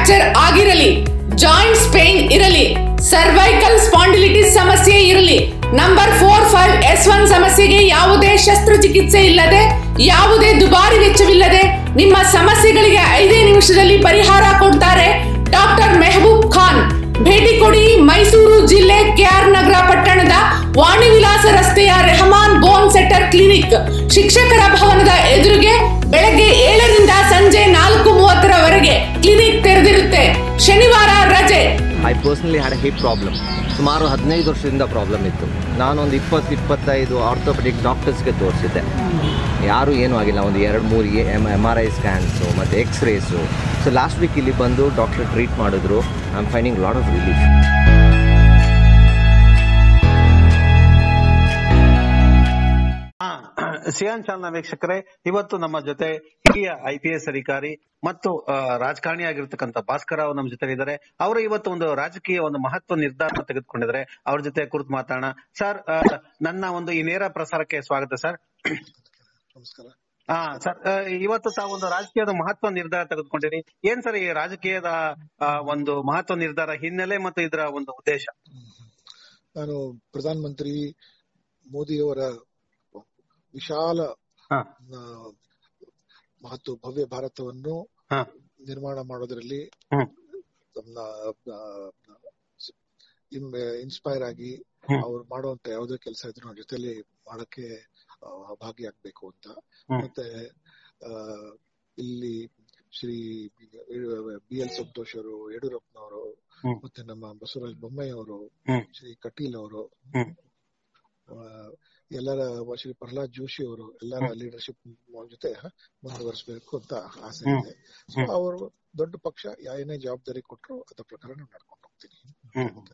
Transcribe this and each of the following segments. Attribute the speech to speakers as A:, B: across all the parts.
A: Fracture ಆಗಿರಲಿ joints pain ಇರಲಿ cervical spondylitis ಸಮಸ್ಯೆ ಇರಲಿ number four five S one ಸಮಸ್ಯೆಗೆ ಯಾವುದೇ ಶಸ್ತ್ರಚಿಕಿತ್ಸೆ ಇಲ್ಲದೆ ಯಾವುದೇ ದುಬಾರಿ ವೆಚ್ಚವಿಲ್ಲದೆ ನಿಮ್ಮ ಸಮಸ್ಯೆಗಳಿಗೆ ಐದೇ ನಿಮಿಷದಲ್ಲಿ ಪರಿಹಾರ ಕೊಡ್ತಾರೆ ಡಾಕ್ಟರ್ ಮೆಹಬೂಬ್ ಖಾನ್ ಭೇಟಿ ಕೊಡಿ ಮೈಸೂರು ಜಿಲ್ಲೆ ಕೆಆರ್ ನಗರ ಪಟ್ಟಣದ ವಾಣಿ ವಿಲಾಸ ರಸ್ತೆಯ ರೆಹಮಾನ್ ಬೋನ್ ಸೆಟರ್ ಕ್ಲಿನಿಕ್ ಶಿಕ್ಷಕರ ಭವನದ ಎದುರಿಗೆ ಬೆಳಗ್ಗೆ ಏಳರಿಂದ ಸಂಜೆ ನಾಲ್ಕು ಮೂವತ್ತರವರೆಗೆ ಕ್ಲಿನಿಕ್ ತೆರೆದಿರುತ್ತೆ ಶನಿವಾರ ರಜೆ
B: I personally had hip problem ಸುಮಾರು ಹದಿನೈದು ವರ್ಷದಿಂದ ಪ್ರಾಬ್ಲಮ್ ಇತ್ತು ನಾನೊಂದು ಇಪ್ಪತ್ತು ಇಪ್ಪತ್ತೈದು ಆರ್ಥೋಪೆಡಿಕ್ ಡಾಕ್ಟರ್ಸ್ಗೆ ತೋರಿಸಿದ್ದೆ ಯಾರೂ ಏನೂ ಆಗಿಲ್ಲ ಒಂದು ಎರಡು ಮೂರು M M R I scans ಮತ್ತು ಎಕ್ಸ್ರೇಸು ಸೊ ಲಾಸ್ಟ್ ವೀಕ್ ಇಲ್ಲಿ ಬಂದು ಡಾಕ್ಟರ್ ಟ್ರೀಟ್ ಮಾಡಿದ್ರು I am finding lot of relief
C: Siyan channel ವೀಕ್ಷಕರೇ ಇವತ್ತು ನಮ್ಮ ಜೊತೆ ಹಿರಿಯ ಐ ಪಿ ಎಸ್ ಅಧಿಕಾರಿ ಮತ್ತು ಆ, ರಾಜಕಾರಣಿ ಆಗಿರ್ತಕ್ಕಂಥ ಭಾಸ್ಕರ ಅವರು ನಮ್ಮ ಜೊತೆ ಇದ್ದಾರೆ ಅವರು ಇವತ್ತು ಒಂದು ರಾಜಕೀಯ ಒಂದು ಮಹತ್ವ ನಿರ್ಧಾರ ತೆಗೆದುಕೊಂಡಿದ್ದಾರೆ ಅವ್ರ ಜೊತೆ ಕುರಿತು ಮಾತಾಡೋಣ ಸರ್ ಆ, ನನ್ನ ಒಂದು ಈ ನೇರ ಪ್ರಸಾರಕ್ಕೆ ಸ್ವಾಗತ ಸರ್
D: ನಮಸ್ಕಾರ
C: ಹಾ ಸರ್ ಆ, ಇವತ್ತು ತಾವು ಒಂದು ರಾಜಕೀಯದ ಮಹತ್ವ ನಿರ್ಧಾರ ತೆಗೆದುಕೊಂಡಿರಿ ಏನ್ ಸರ್ ಈ ರಾಜಕೀಯದ ಆ, ಒಂದು ಮಹತ್ವ ನಿರ್ಧಾರ ಹಿನ್ನೆಲೆ ಮತ್ತು ಇದರ ಒಂದು ಉದ್ದೇಶ
D: ನಾನು ಪ್ರಧಾನ ಮಂತ್ರಿ ಮೋದಿಯವರ ವಿಶಾಲ
C: ಹಾ
D: ಆ, ಮತ್ತು ಭವ್ಯ ಭಾರತವನ್ನು
C: ಹಾ
D: ನಿರ್ಮಾಣ ಮಾಡೋದ್ರಲ್ಲಿ
C: ಹ್ಮ್
D: ಇನ್ಸ್ಪೈರ್ ಆಗಿ
C: ಹ್ಮ್.
D: ಅವ್ರು ಮಾಡುವಂತ ಯಾವುದೇ ಕೆಲಸ ಇದ್ರು ಅವ್ರ ಜೊತೆಲಿ ಮಾಡಕ್ಕೆ ಆ, ಭಾಗಿಯಾಗ್ಬೇಕು ಅಂತ
C: ಹ್ಮ್.
D: ಮತ್ತೆ ಆ, ಇಲ್ಲಿ ಶ್ರೀ ಬಿ ಎಲ್ ಸಂತೋಷ್ ಅವರು ಯಡಿಯೂರಪ್ಪನವರು
C: ಹ್ಮ್.
D: ಮತ್ತೆ ನಮ್ಮ ಬಸವರಾಜ ಬೊಮ್ಮಾಯಿ ಅವರು
C: ಹ್ಮ್.
D: ಶ್ರೀ ಕಟೀಲ್ ಅವರು
C: ಹ್ಮ್.
D: ಆ, ಎಲ್ಲರ ಶ್ರೀ ಪ್ರಹ್ಲಾದ್ ಜೋಶಿ ಅವರು ಎಲ್ಲರ ಲೀಡರ್ಶಿಪ್ ಜೊತೆ ಮುಂದುವರಿಸಬೇಕು ಅಂತ ಆಸೆ
C: ಹ್ಮ್.
D: ಇದೆ ಸೊ ಅವರು ದೊಡ್ಡ ಪಕ್ಷ ಏನೇ ಜವಾಬ್ದಾರಿ ಕೊಟ್ಟರು ಅದ್ರ ಪ್ರಕಾರ ನಾನು ನಡ್ಕೊಂಡು ಹೋಗ್ತೀನಿ
C: ಹ್ಮ್.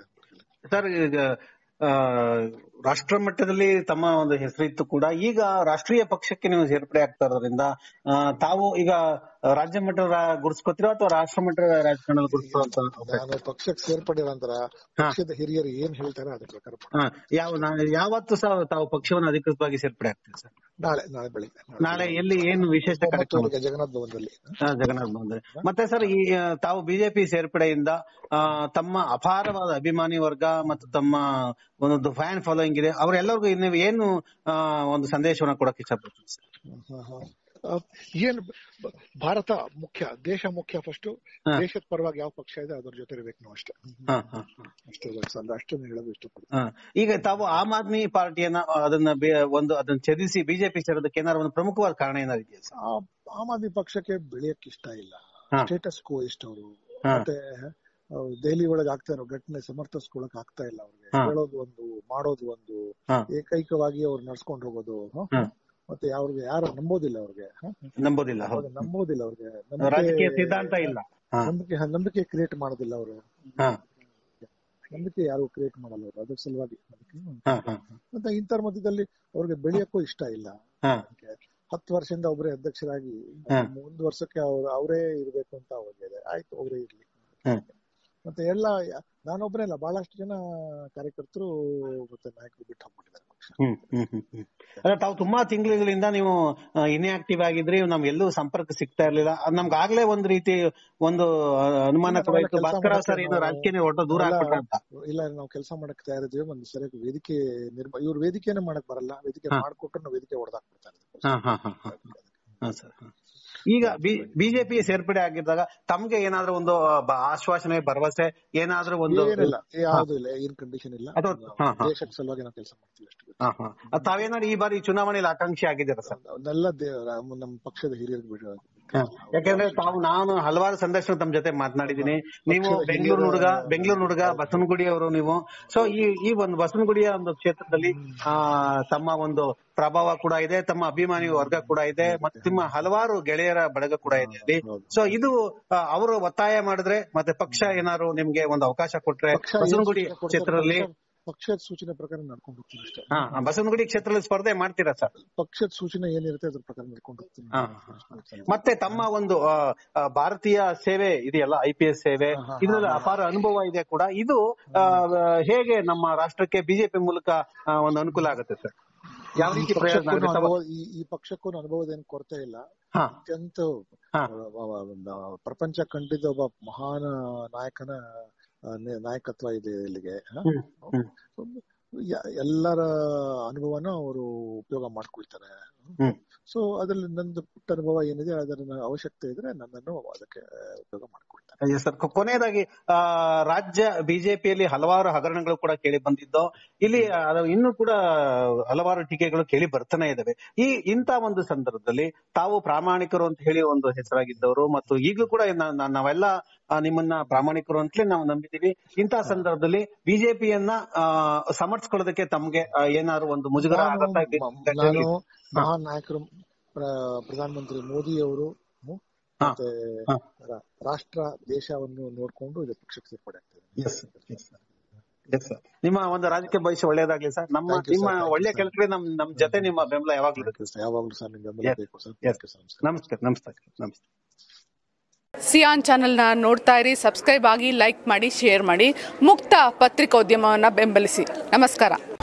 C: ಸರ್ ಈಗ ಆ, ರಾಷ್ಟ್ರ ಮಟ್ಟದಲ್ಲಿ ತಮ್ಮ ಒಂದು ಹೆಸರಿತ್ತು ಕೂಡ ಈಗ ರಾಷ್ಟ್ರೀಯ ಪಕ್ಷಕ್ಕೆ ನೀವು ಸೇರ್ಪಡೆ ಆಗ್ತಾ ಇರೋದ್ರಿಂದ ಆ, ತಾವು ಈಗ ರಾಜ್ಯ ಮಟ್ಟದ ಗುರುಸ್ಕೊತೀರೋ ಅಥವಾ ರಾಷ್ಟ್ರ ಮಟ್ಟದ ರಾಜಕಾರಣದಲ್ಲಿ ಗುರುತಿಸೋ ಅಂತ
D: ನಾನು ಪಕ್ಷಕ್ಕೆ ಸೇರ್ಪಡೆ ನಂತರ ಪಕ್ಷದ ಹಿರಿಯರು ಏನ್ ಹೇಳ್ತಾರೆ ಅದ್ರ ಪ್ರಕಾರ ಮಾಡ್ತೀನಿ.
C: ಹಾ, ಯಾವ ನಾ- ಯಾವತ್ತು ಸಹ ತಾವು ಪಕ್ಷವನ್ನು ಅಧಿಕೃತವಾಗಿ ಸೇರ್ಪಡೆ ಆಗ್ತೀರಿ ಸರ್
D: ನಾಳೆ ನಾಳೆ ಬೆಳಿಗ್ಗೆ
C: ನಾಳೆ ಎಲ್ಲಿ ಏನು ವಿಶೇಷ ಕಾರ್ಯಕ್ರಮ
D: ಒಂಬತ್ತುವರೆಗೆ ಜಗನ್ನಾಥ್ ಭವನದಲ್ಲಿ
C: ಹಾ, ಜಗನ್ನಾಥ್ ಬಂದ್ರೆ ಮತ್ತೆ ಸರ್ ಈ ಆ, ತಾವು ಬಿಜೆಪಿ ಸೇರ್ಪಡೆಯಿಂದ ಆ, ತಮ್ಮ ಅಪಾರವಾದ ಅಭಿಮಾನಿ ವರ್ಗ ಮತ್ತು ತಮ್ಮ ಒಂದು ಫ್ಯಾನ್ ಫಾಲೋಯಿಂಗ್ ಇದೆ ಅವರೆಲ್ಲರಿಗೂ ನೀವು ಏನು ಆ, ಒಂದು ಸಂದೇಶವನ್ನ ಕೊಡಕ್ಕೆ ಇಷ್ಟಪಡ್ತೀನಿ ಸರ್
D: ಹ, ಹ. ಆ, ಏನ್ ಬ- ಭಾರತ ಮುಖ್ಯ ದೇಶ ಮುಖ್ಯ ಫಸ್ಟ್
C: ಹಾ.
D: ದೇಶದ ಪರವಾಗಿ ಯಾವ ಪಕ್ಷ ಇದೆ ಅದ್ರ ಜೊತೆ ಇರ್ಬೇಕು ನಾವು ಅಷ್ಟೇ
C: ಹಾ, ಹಾ, ಹಾ.
D: ಅಷ್ಟೇ ಅಂದ್ರೆ ಅಷ್ಟನ್ನು ಹೇಳೋದು ಇಷ್ಟಪಡ್ತೀನಿ
C: ಹಾ. ಈಗ ತಾವು ಆಮ್ ಆದ್ಮಿ ಪಾರ್ಟಿಯನ್ನ ಅದನ್ನ ಬೆ- ಒಂದು ಅದನ್ನ ಛೇದಿಸಿ ಬಿಜೆಪಿ ಸೇರೋದಕ್ಕೆ ಏನಾದ್ರು ಒಂದು ಪ್ರಮುಖವಾದ ಕಾರಣ ಏನಾದ್ರು ಇದೆಯಾ ಸರ್
D: ಆ- ಆಮ್ ಆದ್ಮಿ ಪಕ್ಷಕ್ಕೆ ಬೆಳೆಯಕ್ ಇಷ್ಟ ಇಲ್ಲ
C: ಹಾ.
D: ಸ್ಟೇಟಸ್ ಕೋ ಇಷ್ಟ ಅವರು
C: ಹಾ.
D: ಮತ್ತೆ ಅವ್ರು ದೆಹಲಿ ಒಳಗೆ ಆಗ್ತಾ ಇರೋ ಘಟನೆ ಸಮರ್ಥಿಸ್ಕೊಳಕ್ ಆಗ್ತಾ ಇಲ್ಲ ಅವ್ರಿಗೆ
C: ಹಾ.
D: ಹೇಳೋದು ಒಂದು ಮಾಡೋದು ಒಂದು
C: ಹಾ.
D: ಏಕೈಕವಾಗಿ ಅವ್ರು ನಡ್ಸ್ಕೊಂಡು ಹೋಗೋದು ಹ?
C: ಹಾ.
D: ಮತ್ತೆ ಅವ್ರಿಗೆ ಯಾರು ನಂಬೋದಿಲ್ಲ ಅವ್ರಿಗೆ ಹ?
C: ನಂಬೋದಿಲ್ಲ ಹೌದು
D: ಅವ್ರಿಗೆ ನಂಬೋದಿಲ್ಲ ಅವ್ರಿಗೆ
C: ರಾಜಕೀಯ ಸಿದ್ಧಾಂತ ಇಲ್ಲ ಹಾ.
D: ನಂಬಿಕೆ ನಂಬಿಕೆ ಕ್ರಿಯೇಟ್ ಮಾಡೋದಿಲ್ಲ ಅವರು
C: ಹಾ.
D: ನಂಬಿಕೆ ಯಾರು ಕ್ರಿಯೇಟ್ ಮಾಡಲ್ಲ ಅವರು ಅದ್ರ ಸಲುವಾಗಿ ಅದಕ್ಕೆ
C: ಹಾ, ಹಾ,
D: ಮತ್ತೆ ಇಂತರ ಮಧ್ಯದಲ್ಲಿ ಅವ್ರಿಗೆ ಬೆಳೆಯಕ್ಕೂ ಇಷ್ಟ ಇಲ್ಲ
C: ಹಾ.
D: ಹತ್ತು ವರ್ಷದಿಂದ ಒಬ್ಬರೇ ಅಧ್ಯಕ್ಷರಾಗಿ
C: ಹಾ.
D: ಮುಂದ್ ವರ್ಷಕ್ಕೆ ಅವ್ರು ಅವರೇ ಇರ್ಬೇಕು ಅಂತ ಅವ್ರಿಗೆ ಆಯ್ತು ಅವರೇ ಇರ್ಲಿ
C: ಹ್ಮ್.
D: ಮತ್ತೆ ಎಲ್ಲ ಯ- ನಾನೊಬ್ಬರೇ ಅಲ್ಲ ಬಹಳಷ್ಟು ಜನ ಕಾರ್ಯಕರ್ತರು ಮತ್ತೆ ನಾಯಕರು ಬಿಟ್ಟು ಹೋಗ್ಬಿಟ್ಟಿದ್ದಾರೆ ಪಕ್ಷ
C: ಹ್ಮ್ ಹ್ಮ್ ಹ್ಮ್ ಹ್ಮ್. ಅಲ್ಲ ತಾವು ತುಂಬಾ ತಿಂಗಳುಗಳಿಂದ ನೀವು ಇನ್ಆಕ್ಟಿವ್ ಆಗಿದ್ರಿ ನಮ್ಗೆ ಎಲ್ಲೂ ಸಂಪರ್ಕ ಸಿಗ್ತಾ ಇರ್ಲಿಲ್ಲ ಅದ್ ನಮ್ಗೆ ಆಗ್ಲೇ ಒಂದ್ ರೀತಿ ಒಂದು ಆ, ಅನುಮಾನ ಕೂಡ ಇತ್ತು
D: ಕೆಲ್ಸ
C: ಭಾಸ್ಕರ ಸರ್
D: ಮಾಡಕ್ಕೆ
C: ಏನು
D: ನಾವು-
C: ರಾಜಕೀಯ ಒಟ್ಟು ದೂರ
D: ಎಲ್ಲ-
C: ಆಗ್ಬಿಟ್ರ ಅಂತ
D: ಇಲ್ಲ ನಾವು ಕೆಲಸ ಮಾಡಕ್ ತಯಾರಿದ್ವಿ ಒಂದು ಸರಿಯಾಗಿ ವೇದಿಕೆ ನಿರ್ಮ ಇವ್ರು ವೇದಿಕೆನೇ ಮಾಡಕ್ ಬರಲ್ಲ ವೇದಿಕೆ
C: ಹಾ.
D: ಮಾಡ್ಕೊಟ್ರು ನಾವು ವೇದಿಕೆ ಹೊಡೆದಾಕ್ಬಿಡ್ತಾರೆ
C: ಹಾ ಹಾ ಹಾ ಹಾ ಹಾ ಸರ್ ಹಾ. ಈಗ ಬಿಜೆಪಿ ಸೇರ್ಪಡೆ ಆಗಿದ್ದಾಗ ತಮ್ಗೆ ಏನಾದ್ರೂ ಒಂದು ಬ- ಆಶ್ವಾಸನೆ ಭರವಸೆ ಏನಾದ್ರೂ ಒಂದು
D: ಏನಿಲ್ಲ ಯಾವ್ದು ಇಲ್ಲ ಏನ್ ಕಂಡೀಷನ್ ಇಲ್ಲ
C: ಅದು- ಹಾ, ಹಾ.
D: ದೇಶದ ಸಲುವಾಗಿ ನಾವು ಕೆಲಸ ಮಾಡ್ತೀವಿ ಅಷ್ಟು
C: ಹಾ ಹಾ ಅದ್ ತಾವೇನಾದ್ರು ಈ ಬಾರಿ ಚುನಾವಣೆಯಲ್ಲಿ ಆಕಾಂಕ್ಷಿ ಆಗಿದ್ದೀರಾ ಸರ್
D: ಅವನ್ನೆಲ್ಲ ದೇ- ನಮ್ಮ ಪಕ್ಷದ ಹಿರಿಯರಿಗೆ ಬಿಡ
C: ಹಾ. ಯಾಕಂದ್ರೆ ತಾವು ನಾನು ಹಲವಾರು ಸಂದರ್ಶನ ತಮ್ಮ ಜೊತೆ ಮಾತನಾಡಿದ್ದೀನಿ ನೀವು
D: ಪಕ್ಷದ
C: ಬೆಂಗಳೂರು
D: ಹಿರಿಯರ-
C: ಹುಡುಗ ಬೆಂಗಳೂರು ಹುಡುಗ ಬಸವನಗುಡಿ ಅವರು ನೀವು ಸೊ ಈ ಈ ಒಂದು ಬಸವನಗುಡಿಯ ಒಂದು ಕ್ಷೇತ್ರದಲ್ಲಿ ಆ ತಮ್ಮ ಒಂದು ಪ್ರಭಾವ ಕೂಡ ಇದೆ ತಮ್ಮ ಅಭಿಮಾನಿ ವರ್ಗ ಕೂಡ ಇದೆ ಮತ್ತು ನಿಮ್ಮ ಹಲವಾರು ಗೆಳೆಯರ ಬಳಗ ಕೂಡ ಇದೆ ಅಲ್ಲಿ
D: ಹೌದು.
C: ಸೊ ಇದು ಆ, ಅವರು ಒತ್ತಾಯ ಮಾಡಿದ್ರೆ ಮತ್ತೆ ಪಕ್ಷ ಏನಾದ್ರು ನಿಮ್ಗೆ ಒಂದು ಅವಕಾಶ ಕೊಟ್ರೆ
D: ಪಕ್ಷ ಏನ್
C: ಬಸವನಗುಡಿ
D: ಸೂಚನೆ ಕೊಡ್ತಾರೆ,
C: ಕ್ಷೇತ್ರದಲ್ಲಿ
D: ಪಕ್ಷ- ಪಕ್ಷದ ಸೂಚನೆ ಪ್ರಕಾರ ನಡ್ಕೊಂಡು ಹೋಗ್ತೀನಿ ಅಷ್ಟೇ
C: ಹಾ ಬಸವನಗುಡಿ ಕ್ಷೇತ್ರದಲ್ಲಿ ಸ್ಪರ್ಧೆ ಮಾಡ್ತೀರಾ ಸರ್
D: ಪಕ್ಷದ ಸೂಚನೆ ಏನಿರುತ್ತೆ ಅದ್ರ ಪ್ರಕಾರ ನಡ್ಕೊಂಡು ಹೋಗ್ತೀನಿ
C: ಹಾ, ಮತ್ತೆ ತಮ್ಮ ಒಂದು ಆ, ಆ, ಭಾರತೀಯ ಸೇವೆ ಇದೆಯಲ್ಲ ಐ ಪಿ ಎಸ್ ಸೇವೆ
D: ಹಾ, ಹಾ,
C: ಇದ್ರಲ್ಲಿ ಅಪಾರ ಅನುಭವ ಇದೆ ಕೂಡ ಇದು ಆ, ಹೇಗೆ ನಮ್ಮ ರಾಷ್ಟ್ರಕ್ಕೆ ಬಿಜೆಪಿ ಮೂಲಕ ಆ, ಒಂದು ಅನುಕೂಲ ಆಗುತ್ತೆ ಸರ್ ಯಾವ
D: ಈ
C: ರೀತಿ ಪ್ರಯೋಜನ
D: ಪಕ್ಷಕ್ಕೂ
C: ಆಗುತ್ತೆ
D: ಅನುಭವ ಈ ಈ ಪಕ್ಷಕ್ಕೂ ಅನುಭವದೇನು ಕೊರತೆ ಇಲ್ಲ
C: ಹಾ
D: ಅತ್ಯಂತ
C: ಹಾ.
D: ಆ, ಆ, ಆ, ಪ್ರಪಂಚ ಕಂಡಿದ್ದ ಒಬ್ಬ ಮಹಾನ್ ನಾಯಕನ ಆ, ನೆ- ನಾಯಕತ್ವ ಇದೆ ಇಲ್ಲಿಗೆ ಹ?
C: ಹ್ಮ್ ಹ್ಮ್
D: ಯ- ಎಲ್ಲರ ಅನುಭವನ ಅವರು ಉಪಯೋಗ ಮಾಡ್ಕೊಳ್ತಾರೆ
C: ಹ್ಮ್.
D: ಸೊ ಅದ್ರಲ್ಲಿ ನಂದು ಪುಟ್ಟ ಅನುಭವ ಏನಿದೆ ಅದರ ಅವಶ್ಯಕತೆ ಇದ್ರೆ ನನ್ನನ್ನು ಅದಕ್ಕೆ ಉಪಯೋಗ ಮಾಡ್ಕೊಳ್ತಾರೆ
C: ಎಸ್ ಸರ್ ಕೊನೆಯದಾಗಿ ಆ ರಾಜ್ಯ ಬಿಜೆಪಿಯಲ್ಲಿ ಹಲವಾರು ಹಗರಣಗಳು ಕೂಡ ಕೇಳಿ ಬಂದಿದ್ದು ಇಲ್ಲಿ ಅದು ಇನ್ನೂ ಕೂಡ ಹಲವಾರು ಟೀಕೆಗಳು ಕೇಳಿ ಬರ್ತಾನೆ ಇದಾವೆ ಈ ಇಂತ ಒಂದು ಸಂದರ್ಭದಲ್ಲಿ ತಾವು ಪ್ರಾಮಾಣಿಕರು ಅಂತ ಹೇಳಿ ಒಂದು ಹೆಸರಾಗಿದ್ದವರು ಮತ್ತು ಈಗಲೂ ಕೂಡ ನಾ- ನಾ- ನಾವೆಲ್ಲ ಆ, ನಿಮ್ಮನ್ನ ಪ್ರಾಮಾಣಿಕರು ಅಂತಲೇ ನಾವು ನಂಬಿದೀವಿ ಇಂತಹ ಸಂದರ್ಭದಲ್ಲಿ ಬಿಜೆಪಿಯನ್ನ ಸಮರ್ಥಿಸ್ಕೊಳ್ಳೋದಕ್ಕೆ ತಮ್ಗೆ ಆ, ಏನಾದ್ರು ಒಂದು ಮುಜುಗರ
D: ನಾನು
C: ಆಗತ್ತಾ ಇದೆ?
D: ಮ- ನಾನು ಮಹಾನ್ ನಾಯಕರು ಪ್ರ- ಪ್ರಧಾನಮಂತ್ರಿ ಮೋದಿ ಅವರು ಹ್ಮ್,
C: ಹಾ.
D: ಮತ್ತೆ
C: ಹಾ.
D: ರಾ- ರಾಷ್ಟ್ರ ದೇಶವನ್ನು ನೋಡ್ಕೊಂಡು ಇದು ಪಕ್ಷಕ್ಕೆ ಸೇರ್ಪಡೆ ಆಗ್ತದೆ
C: Yes, sir. Yes, sir. Yes, sir. ನಿಮ್ಮ ಒಂದು ರಾಜಕೀಯ ಭವಿಷ್ಯ ಒಳ್ಳೇದಾಗ್ಲಿ ಸರ್ ನಮ್ಮ
D: Thank you, sir.
C: ನಿಮ್ಮ
D: Thank you,
C: ಒಳ್ಳೆ
D: sir.
C: ಕೆಲಸಕ್ಕೆ ನಮ್ ನಮ್ ಜೊತೆ ನಿಮ್ಮ ಬೆಂಬಲ ಯಾವಾಗ್ಲೂ ಇರುತ್ತೆ
D: ಯಾವಾಗಲೂ ಸರ್ ನಿಮ್ಗೆ ಬೆಂಬಲ
C: Yes.
D: ಬೇಕು sir
C: Yes.
D: Thank you, sir. ನಮಸ್ಕಾರ.
C: ನಮಸ್ಕಾರ ನಮಸ್ಕಾರ ನಮಸ್ಕಾರ
A: ಸಿಯಾನ್ ಚಾನೆಲ್ನ ನೋಡ್ತಾ ಇರಿ ಸಬ್ಸ್ಕ್ರೈಬ್ ಆಗಿ ಲೈಕ್ ಮಾಡಿ ಶೇರ್ ಮಾಡಿ ಮುಕ್ತ ಪತ್ರಿಕೋದ್ಯಮವನ್ನು ಬೆಂಬಲಿಸಿ ನಮಸ್ಕಾರ